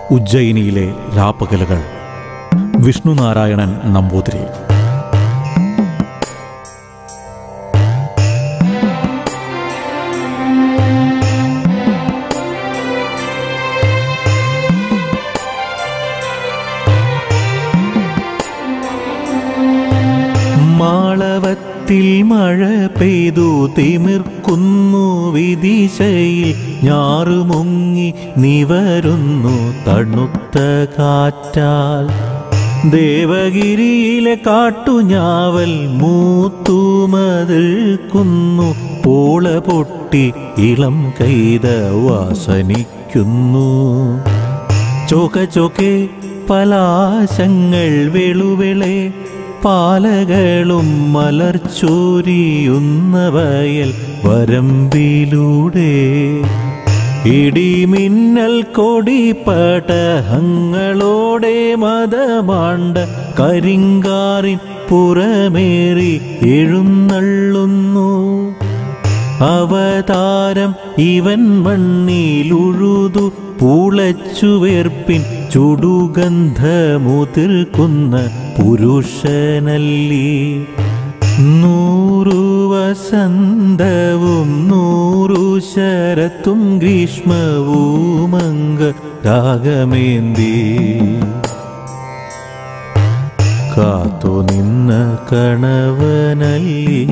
ഉജ്ജയിനിയിലെ രാപ്പകലുകൾ വിഷ്ണുനാരായണൻ നമ്പൂതിരി മാളവത്തിൽ മഴ പെയ്തു തിമിർക്കുന്നു വിദിശയിൽ ഞാറുമുങ്ങി നിവരുന്നു തണുത്ത കാറ്റാൽ ദേവഗിരിയിലെ കാട്ടുഞാവൽ മൂത്തുമതിൽക്കുന്നു പോള പൊട്ടി ഇളം കൈത വാസനിക്കുന്നു ചോക ചോക്കെ പലാശങ്ങൾ വെളുവെളെ പാലകളും മലർച്ചോരിയുന്ന വയൽ വരമ്പിലൂടെ ഇടിമിന്നൽ കൊടിപ്പടഹങ്ങളോടെ മതമാണ്ട കരിങ്കാറിൻ പുറമേറി എഴുന്നള്ളുന്നു അവതാരം ഇവൻ മണ്ണിലുഴുതു പൂളച്ചുവേർപ്പിൻ ചുടുഗന്ധമുതിർക്കുന്ന പുരുഷനല്ലി നൂറു വസന്തവും നൂറു ശരത്തും ഗ്രീഷ്മവുമങ്ക രാഗമേന്തി കാത്തു നിന്ന കണവനല്ലി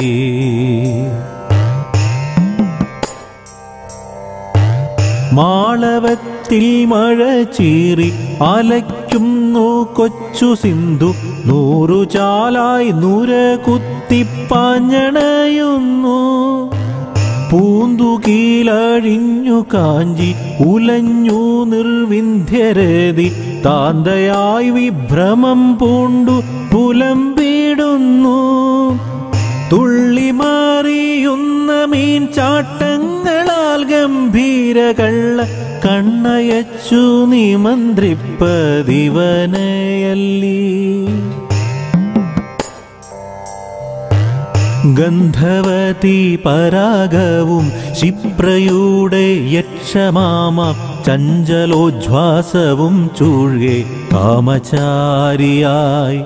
മാളവത്തിൽ മഴ ചീറി അലയ്ക്കുന്നു കൊച്ചു സിന്ധു നൂറു ചാലായി നുര കുത്തിപ്പാഞ്ഞണയുന്നു പൂന്തുകീലഴിഞ്ഞു കാഞ്ചി ഉലഞ്ഞു നിർവിന്ധ്യരതി താന്തയായി വിഭ്രമം പൂണ്ടു പുലമ്പിടുന്നു തുള്ളിമാറിയുന്ന മീൻ ചാട്ടങ്ങളാൽ ഗംഭീരകള്ള കണ്ണയച്ചു നിമന്ത്രിപ്പതിവനയല്ലി ഗന്ധവതി പരാഗവും ക്ഷിപ്രയുടെ യക്ഷമാമ ചഞ്ചലോജ്വാസവും ചൂഴെ കാമചാരിയായി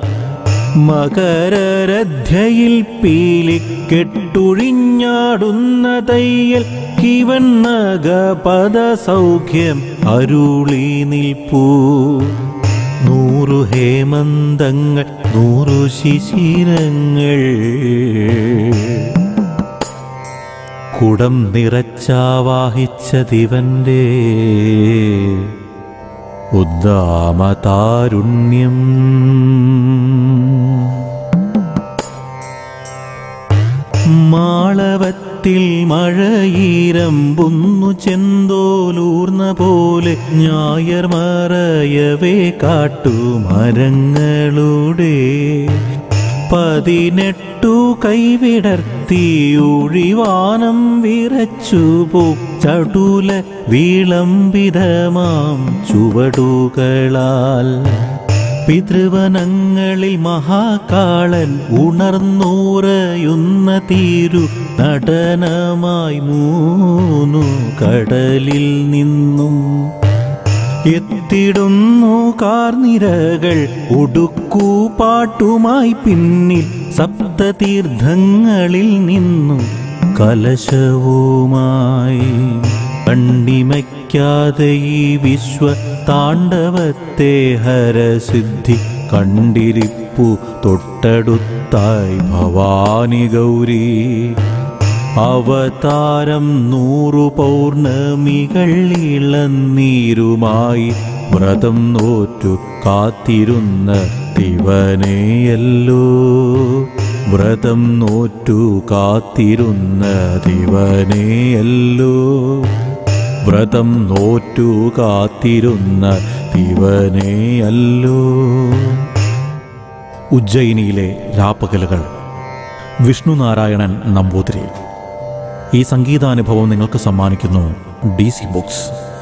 മകരരധ്യയിൽ പീലി കെട്ടുഴിഞ്ഞാടുന്ന തയ്യൽ കിവണ്ണകപദ സൗഖ്യം അരുളി നിൽപ്പൂ നൂറു ഹേമന്തങ്ങൾ നൂറു ശിശിരങ്ങൾ കുടം നിറച്ചാവാഹിച്ച ദിവന്റെ ഉദ്ദാമതാരുണ്യം മാളവത്തിൽ മഴയീരമ്പുന്നു ചെന്തോലൂർന്ന പോലെ ഞായർ മറയവേ കാട്ടുമരങ്ങളുടെ പതിനെട്ടു കൈവിടർത്തി ഒഴിവാനം വിറച്ചു പോ ചടുല വിളംബിതമാം ചുവടുകളാൽ പിതൃവനങ്ങളിൽ മഹാകാളൻ ഉണർന്നൂറയുന്ന തീരു നടനമായി മൂന്നു കടലിൽ നിന്നും എത്തിടുന്നു കാർനിരകൾ ഒടുക്കൂ പാട്ടുമായി പിന്നിൽ സപ്തതീർത്ഥങ്ങളിൽ നിന്നു കലശവുമായി കണ്ണിമയ്ക്കാതെ ഈ വിശ്വ താണ്ഡവത്തെ ഹരസിദ്ധി കണ്ടിരിപ്പു തൊട്ടടുത്തായി ഭവാനി ഗൗരി അവതാരം നൂറു പൗർണമികൾ ഇളനീരുമായി വ്രതം നോറ്റു കാത്തിരുന്ന ദിവനെയല്ലോ വ്രതം നോറ്റു കാത്തിരുന്ന ദിവനെയല്ലോ വ്രതം നോറ്റു കാത്തിരുന്ന ദിവനെയല്ലോ ഉജ്ജയിനിയിലെ രാപ്പകലുകൾ വിഷ്ണുനാരായണൻ നമ്പൂതിരി ഈ സംഗീതാനുഭവം നിങ്ങൾക്ക് സമ്മാനിക്കുന്നു ഡി സി ബുക്സ്